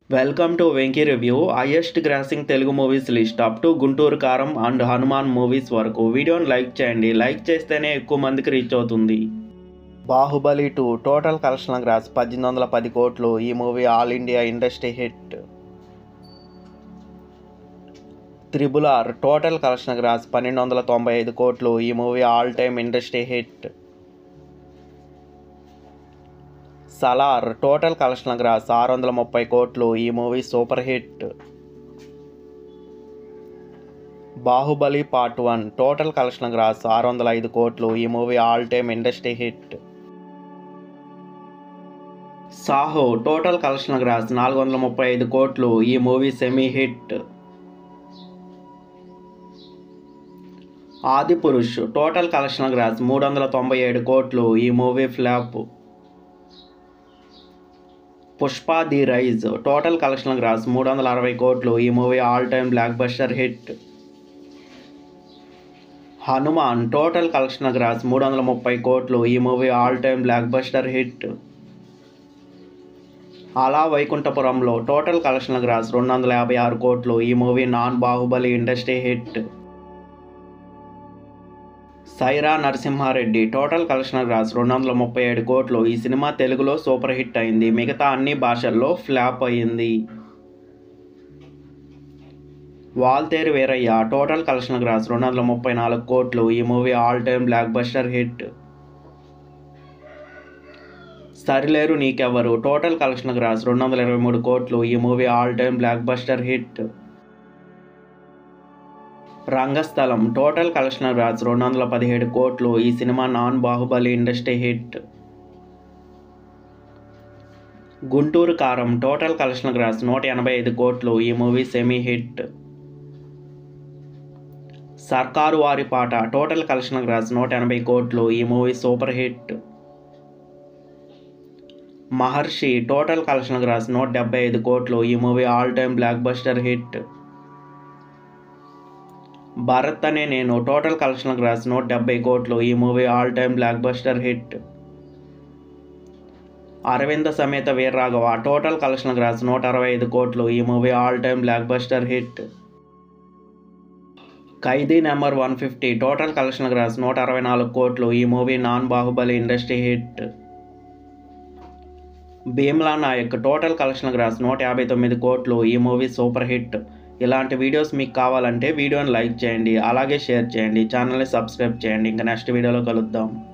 welcome to Venky review highest grossing Telugu movies list up to Guntur Kaaram and Hanuman movies వరకు వీడియోని like చేయండి like చేస్తేనే ఎక్కువ మందికి రీచ్ అవుతుంది Baahubali two total collection gross పద్దెనిమిది వందల పది కోట్లు ఈ movie all India industry hit triple R total collection gross పన్నెండు వందల తొంభై ఐదు కోట్లు ఈ movie all time industry hit Salaar total collection gross ఆరు వందల ముప్పై కోట్లు ఈ movie super hit Baahubali part one total collection gross ఆరు వందల ఐదు కోట్లు ఈ movie all time industry hit Saaho total collection gross నాలుగు వందల ముప్పై ఐదు కోట్లు ఈ మూవీ సెమీ హిట్ ఆది పురుష్ టోటల్ కలెక్షన్ గ్రాస్ మూడు వందల తొంభై ఏడు కోట్లు ఈ movie flop Pushpa the rise total collection gross మూడు వందల అరవై కోట్లు ఈ movie all time blockbuster hit Hanuman total collection gross మూడు వందల ముప్పై కోట్లు ఈ movie all time blockbuster hit Ala Vaikunthapurramuloo total collection gross రెండు వందల యాభై ఆరు కోట్లు ఈ movie non Baahubali industry hit Sye Raa Narasimha Reddy total collection gross రెండు వందల ముప్పై ఏడు కోట్లు ఈ సినిమా తెలుగులో సూపర్ హిట్ అయింది మిగతా అన్ని భాషల్లో ఫ్లాప్ అయింది Waltair Veerayya total collection gross రెండు వందల ముప్పై నాలుగు కోట్లు ఈ movie all time blockbuster hit Sarileru Neekevvaru total collection gross రెండు వందల ఇరవై మూడు కోట్లు ఈ movie all time blockbuster hit Rangasthalam total collection gross రెండు వందల పదిహేడు కోట్లు ఈ సినిమా non Baahubali industry hit Guntur Kaaram total collection gross నూట ఎనభై ఐదు కోట్లు ఈ మూవీ సెమీ హిట్ సర్కారు వారి పాట టోటల్ కలెక్షన్ గ్రాస్ నూట ఎనభై కోట్లు ఈ movie super hit Maharshi total collection gross నూట డెబ్బై ఐదు కోట్లు ఈ movie all time blockbuster hit Bharat Ane Nenu total collection gross నూట డెబ్బై కోట్లు ఈ movie all time blockbuster hit Aravinda Sametha Veera Raghava total collection gross నూట అరవై ఐదు కోట్లు ఈ movie all time blockbuster hit Khaidi number one fifty total collection gross నూట అరవై నాలుగు కోట్లు ఈ movie non Baahubali industry hit Bheemla Nayak total collection gross నూట యాభై తొమ్మిది కోట్లు ఈ మూవీ సూపర్ హిట్ ఇలాంటి వీడియోస్ మీకు కావాలంటే వీడియోని లైక్ చేయండి అలాగే షేర్ చేయండి ఛానల్ని సబ్స్క్రైబ్ చేయండి ఇంకా నెక్స్ట్ వీడియోలో కలుద్దాం